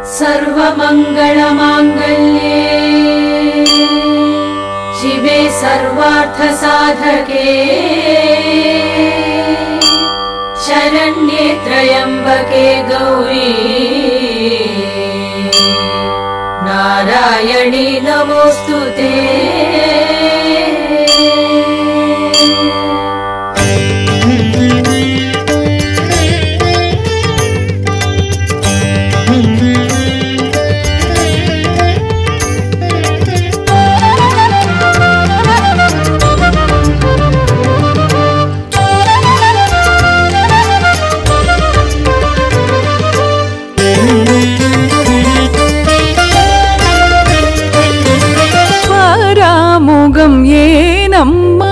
सर्वमङ्गलमाङ्गल्ये शिवे सर्वार्थसाधके शरण्ये त्र्यम्बके गौरी नारायणी नमोऽस्तु ते பாராமுகம் ஏனம்மா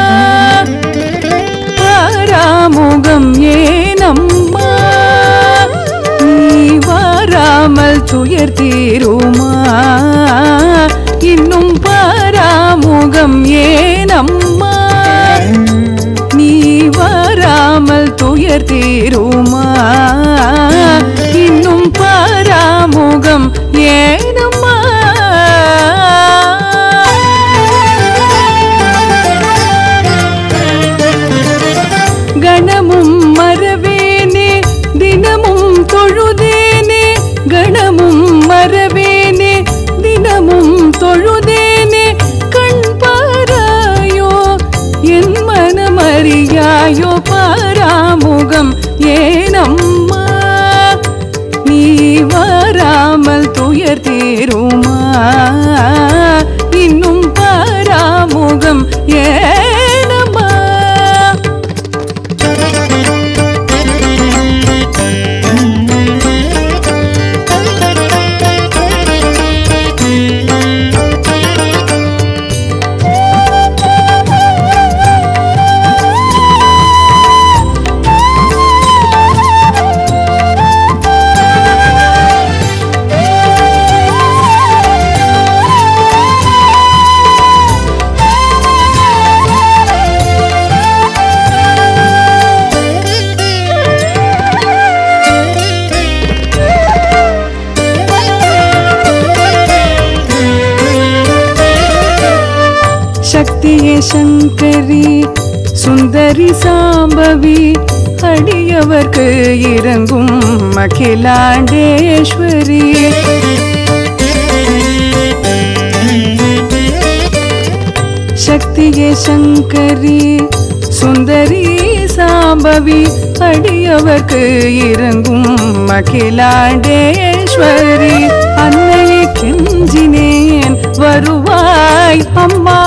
பாராமுகம் ஏனம்மா நீ வாராமல் துயர் தீருமா இன்னும் பாராமுகம் ஏனம்மா நீ வாராமல் துயர் தீருமா இன்னும் பாராமுகம் ஏனம்மா கணமும் மறவேனே தினமும் தொழுதேனே கணமும் மறவேனே தினமும் தொழுதேனே கண் பாராயோ என் மனமறியாயோ பாராமுகம் ஏனம்மா நீ வாராமல் துயர் தீருமா இன்னும் பாராமுகம் ஏனம்மா சக்தியே சங்கரி சுந்தரி சாம்பவி அடியவர்க்கு இறங்கும் அகிலாண்டேஸ்வரி சக்தியே சங்கரி சுந்தரி சாம்பவி அடியவர்க்கு இறங்கும் அகிலாண்டேஸ்வரி அன்னையை கெஞ்சினேன் வருவாய் அம்மா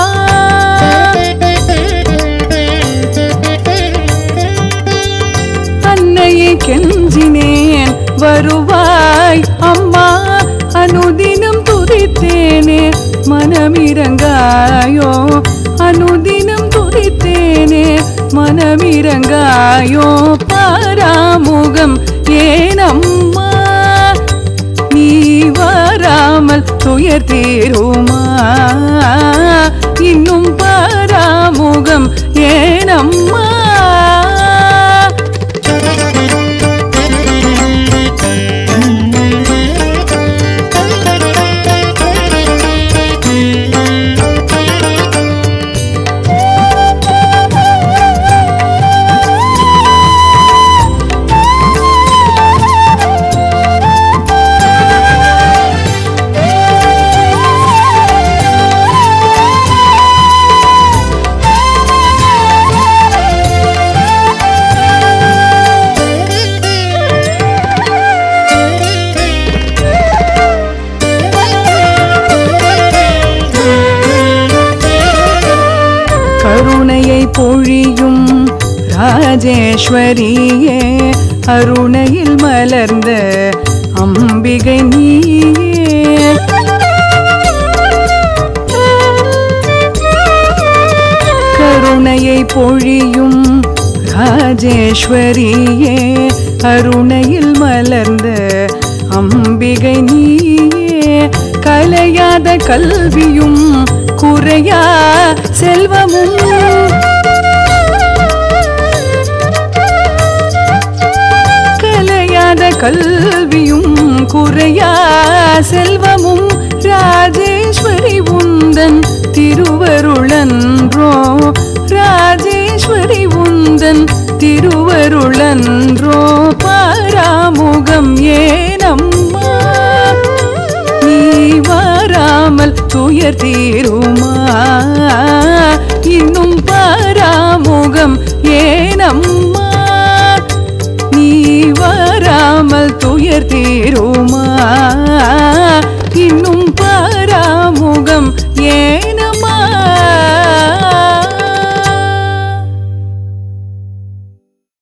அன்னையை கெஞ்சினேன் வருவாய் அம்மா அனுதினம் துதித்தேனே மனமிரங்காயோ அனுதினம் துதித்தேனே மனமிரங்காயோ பாராமுகம் ஏனம்மா நீ வாராமல் துயர் தீருமா இன்னும் பாராமுகம் ஏனம்மா கருணையை பொழியும் ராஜேஸ்வரியே அருணையில் மலர்ந்த அம்பிகை நீயே கருணையை பொழியும் ராஜேஸ்வரியே அருணையில் மலர்ந்த அம்பிகை நீயே கலையாத கல்வியும் குறையா செல்வமும் கலையாத கல்வியும் குறையா செல்வமும் ராஜேஸ்வரி உந்தன் திருவருளன்றோ ராஜேஸ்வரி உந்தன் திருவருளன்றோ பாராமுகம் ஏனம்மா நீ வாராமல் துயர் தீருமா இன்னும் பாராமுகம் ஏனம்மா நீ வாராமல் துயர் தீருமா